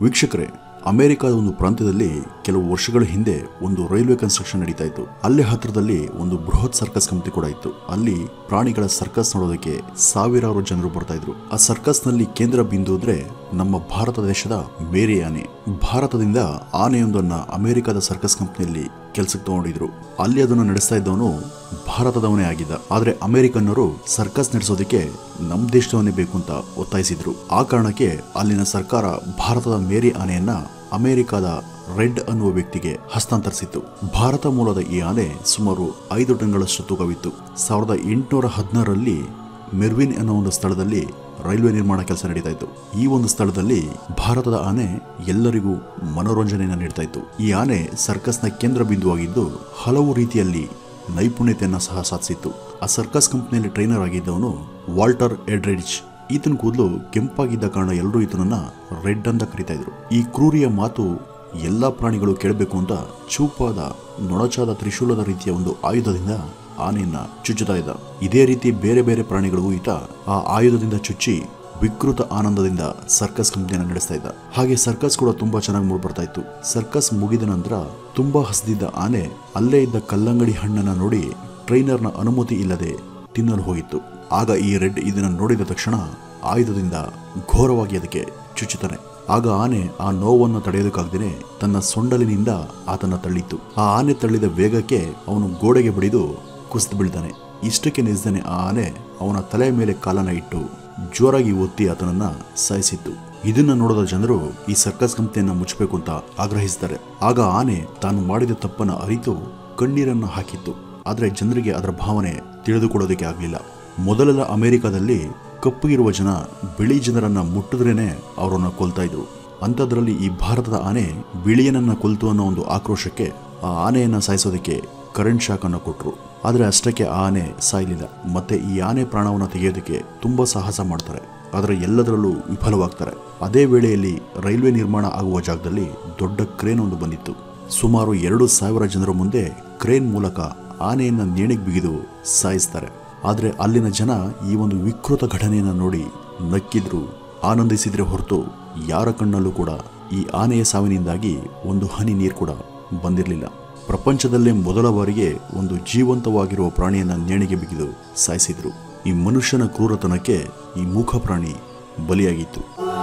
ವೀಕ್ಷಕರೇ ಅಮೆರಿಕದ ಒಂದು ಪ್ರಾಂತ್ಯದಲ್ಲಿ ಕೆಲವು ವರ್ಷಗಳ ಹಿಂದೆ ಒಂದು ರೈಲ್ವೆ ಕನ್ಸ್ಟ್ರಕ್ಷನ್ ನಡೀತಾ ಇತ್ತು ಅಲ್ಲೇ ಹತ್ರದಲ್ಲಿ ಒಂದು ಬೃಹತ್ ಸರ್ಕಸ್ ಕಂಪನಿ ಕೂಡ ಇತ್ತು ಅಲ್ಲಿ ಪ್ರಾಣಿಗಳ ಸರ್ಕಸ್ ನೋಡೋದಕ್ಕೆ ಸಾವಿರಾರು ಜನರು ಬರ್ತಾ ಇದ್ರು ಆ ಸರ್ಕಸ್ ನಲ್ಲಿ ಕೇಂದ್ರ ಬಿಂದು ಅಂದ್ರೆ ನಮ್ಮ ಭಾರತ ದೇಶದ ಮೇರಿ ಆನೆ ಭಾರತದಿಂದ ಆನೆಯೊಂದನ್ನ ಅಮೆರಿಕದ ಸರ್ಕಸ್ ಕಂಪನಿಯಲ್ಲಿ ಕೆಲ್ಸಕ್ಕೆ ತಗೊಂಡಿದ್ರು ಅಲ್ಲಿ ಅದನ್ನು ನಡೆಸ್ತಾ ಇದ್ದವನು ಭಾರತದವನೇ ಆಗಿದ್ದ ಆದ್ರೆ ಅಮೆರಿಕನ್ನರು ಸರ್ಕಸ್ ನಡೆಸೋದಕ್ಕೆ ನಮ್ ದೇಶದವನೇ ಬೇಕು ಅಂತ ಒತ್ತಾಯಿಸಿದ್ರು ಆ ಕಾರಣಕ್ಕೆ ಅಲ್ಲಿನ ಸರ್ಕಾರ ಭಾರತದ ಮೇರಿ ಆನೆಯನ್ನ ಅಮೆರಿಕದ ರೆಡ್ ಅನ್ನುವ ವ್ಯಕ್ತಿಗೆ ಹಸ್ತಾಂತರಿಸಿತ್ತು ಭಾರತ ಮೂಲದ ಈ ಆನೆ ಸುಮಾರು ಐದು ಟನ್ಗಳಷ್ಟು ತೂಕವಿತ್ತು ಸಾವಿರದ ಎಂಟುನೂರ ಹದಿನಾರರಲ್ಲಿ ಮೆರ್ವಿನ್ ಅನ್ನೋ ಒಂದು ಸ್ಥಳದಲ್ಲಿ ರೈಲ್ವೆ ನಿರ್ಮಾಣ ಕೆಲಸ ನಡೀತಾ ಇತ್ತು ಈ ಒಂದು ಸ್ಥಳದಲ್ಲಿ ಭಾರತದ ಆನೆ ಎಲ್ಲರಿಗೂ ಮನೋರಂಜನೆಯನ್ನು ನೀಡ್ತಾ ಇತ್ತು ಈ ಆನೆ ಸರ್ಕಸ್ನ ಕೇಂದ್ರ ಬಿಂದುವಾಗಿದ್ದು ಹಲವು ರೀತಿಯಲ್ಲಿ ನೈಪುಣ್ಯತೆಯನ್ನು ಸಹ ಸಾಧಿಸಿತ್ತು ಆ ಸರ್ಕಸ್ ಕಂಪನಿಯಲ್ಲಿ ಟ್ರೈನರ್ ಆಗಿದ್ದವನು ವಾಲ್ಟರ್ ಎಡ್ರಿಡ್ಜ್ ಈತನ ಕೂದಲು ಕೆಂಪಾಗಿದ್ದ ಕಾರಣ ಎಲ್ಲರೂ ಈತನನ್ನ ರೆಡ್ ಅಂತ ಕರಿತಾ ಇದ್ರು ಈ ಕ್ರೂರಿಯ ಮಾತು ಎಲ್ಲಾ ಪ್ರಾಣಿಗಳು ಕೇಳಬೇಕು ಅಂತ ಚೂಪಾದ ನೊಣಚಾದ ತ್ರಿಶೂಲದ ರೀತಿಯ ಒಂದು ಆಯುಧದಿಂದ ಆನೆಯನ್ನ ಚುಚ್ಚುತ್ತಾ ಇದ್ದ ಇದೇ ರೀತಿ ಬೇರೆ ಬೇರೆ ಪ್ರಾಣಿಗಳಿಗೂ ಈತ ಆ ಆಯುಧದಿಂದ ಚುಚ್ಚಿ ವಿಕೃತ ಆನಂದದಿಂದ ಸರ್ಕಸ್ ಕಂಪನಿಯನ್ನು ನಡೆಸ್ತಾ ಇದ್ದ ಹಾಗೆ ಸರ್ಕಸ್ ಕೂಡ ತುಂಬಾ ಚೆನ್ನಾಗಿ ಮೂಡ್ ಬರ್ತಾ ಇತ್ತು ಸರ್ಕಸ್ ಮುಗಿದ ನಂತರ ತುಂಬಾ ಹಸಿದಿದ್ದ ಆನೆ ಅಲ್ಲೇ ಇದ್ದ ಕಲ್ಲಂಗಡಿ ಹಣ್ಣನ್ನ ನೋಡಿ ಟ್ರೈನರ್ನ ಅನುಮತಿ ಇಲ್ಲದೆ ತಿನ್ನಲು ಹೋಗಿತ್ತು ಆಗ ಈ ರೆಡ್ ಇದನ್ನ ನೋಡಿದ ತಕ್ಷಣ ಆಯುಧದಿಂದ ಘೋರವಾಗಿ ಅದಕ್ಕೆ ಚುಚ್ಚುತ್ತಾನೆ ಆಗ ಆನೆ ಆ ನೋವನ್ನು ತಡೆಯೋದಕ್ಕಾಗ್ದೇನೆ ತನ್ನ ಸೊಂಡಲಿನಿಂದ ಆತನ ತಳ್ಳಿತ್ತು ಆ ಆನೆ ತಳ್ಳಿದ ವೇಗಕ್ಕೆ ಅವನು ಗೋಡೆಗೆ ಬಡಿದು ಕುಸಿದು ಬೀಳ್ತಾನೆ ಇಷ್ಟಕ್ಕೆ ನಿಲ್ಸ್ದಾನೆ ಆ ಆನೆ ಅವನ ತಲೆಯ ಮೇಲೆ ಕಾಲನ ಇಟ್ಟು ಜೋರಾಗಿ ಒತ್ತಿ ಆತನನ್ನ ಸಾಯಿಸಿತ್ತು ಇದನ್ನ ನೋಡಿದ ಜನರು ಈ ಸರ್ಕಸ್ ಕಂಪನಿಯನ್ನ ಮುಚ್ಚಬೇಕು ಅಂತ ಆಗ್ರಹಿಸಿದ್ದಾರೆ ಆಗ ಆನೆ ತಾನು ಮಾಡಿದ ತಪ್ಪನ್ನ ಅರಿತು ಕಣ್ಣೀರನ್ನ ಹಾಕಿತ್ತು ಆದ್ರೆ ಜನರಿಗೆ ಅದರ ಭಾವನೆ ತಿಳಿದುಕೊಳ್ಳೋದಕ್ಕೆ ಆಗಲಿಲ್ಲ ಮೊದಲೆಲ್ಲ ಅಮೆರಿಕದಲ್ಲಿ ಕಪ್ಪು ಇರುವ ಜನ ಬಿಳಿ ಜನರನ್ನ ಮುಟ್ಟಿದ್ರೇನೆ ಅವರನ್ನ ಕೊಲ್ತಾ ಇದ್ರು ಅಂಥದ್ರಲ್ಲಿ ಈ ಭಾರತದ ಆನೆ ಬಿಳಿಯನನ್ನ ಕೊಲ್ತು ಅನ್ನೋ ಒಂದು ಆಕ್ರೋಶಕ್ಕೆ ಆ ಆನೆಯನ್ನ ಸಾಯಿಸೋದಕ್ಕೆ ಕರೆಂಟ್ ಶಾಕ್ ಅನ್ನು ಕೊಟ್ರು ಆದ್ರೆ ಅಷ್ಟಕ್ಕೆ ಆ ಆನೆ ಸಾಯ್ಲಿಲ್ಲ ಮತ್ತೆ ಈ ಆನೆ ಪ್ರಾಣವನ್ನ ತೆಗೆಯೋದಕ್ಕೆ ತುಂಬಾ ಸಾಹಸ ಮಾಡ್ತಾರೆ ಆದರೆ ಎಲ್ಲದರಲ್ಲೂ ವಿಫಲವಾಗ್ತಾರೆ ಅದೇ ವೇಳೆಯಲ್ಲಿ ರೈಲ್ವೆ ನಿರ್ಮಾಣ ಆಗುವ ಜಾಗದಲ್ಲಿ ದೊಡ್ಡ ಕ್ರೇನ್ ಒಂದು ಬಂದಿತ್ತು ಸುಮಾರು ಎರಡು ಸಾವಿರ ಜನರ ಮುಂದೆ ಕ್ರೇನ್ ಮೂಲಕ ಆನೆಯನ್ನ ನೇಣಿಗೆ ಬಿಗಿದು ಸಾಯಿಸ್ತಾರೆ ಆದರೆ ಅಲ್ಲಿನ ಜನ ಈ ಒಂದು ವಿಕೃತ ಘಟನೆಯನ್ನು ನೋಡಿ ನಕ್ಕಿದ್ರು ಆನಂದಿಸಿದ್ರೆ ಹೊರತು ಯಾರ ಕಣ್ಣಲ್ಲೂ ಕೂಡ ಈ ಆನೆಯ ಸಾವಿನಿಂದಾಗಿ ಒಂದು ಹನಿ ನೀರು ಕೂಡ ಬಂದಿರಲಿಲ್ಲ ಪ್ರಪಂಚದಲ್ಲೇ ಮೊದಲ ಬಾರಿಗೆ ಒಂದು ಜೀವಂತವಾಗಿರುವ ಪ್ರಾಣಿಯನ್ನ ನೇಣಿಗೆ ಬಿಗಿದು ಸಾಯಿಸಿದ್ರು ಈ ಮನುಷ್ಯನ ಕ್ರೂರತನಕ್ಕೆ ಈ ಮೂಕ ಪ್ರಾಣಿ ಬಲಿಯಾಗಿತ್ತು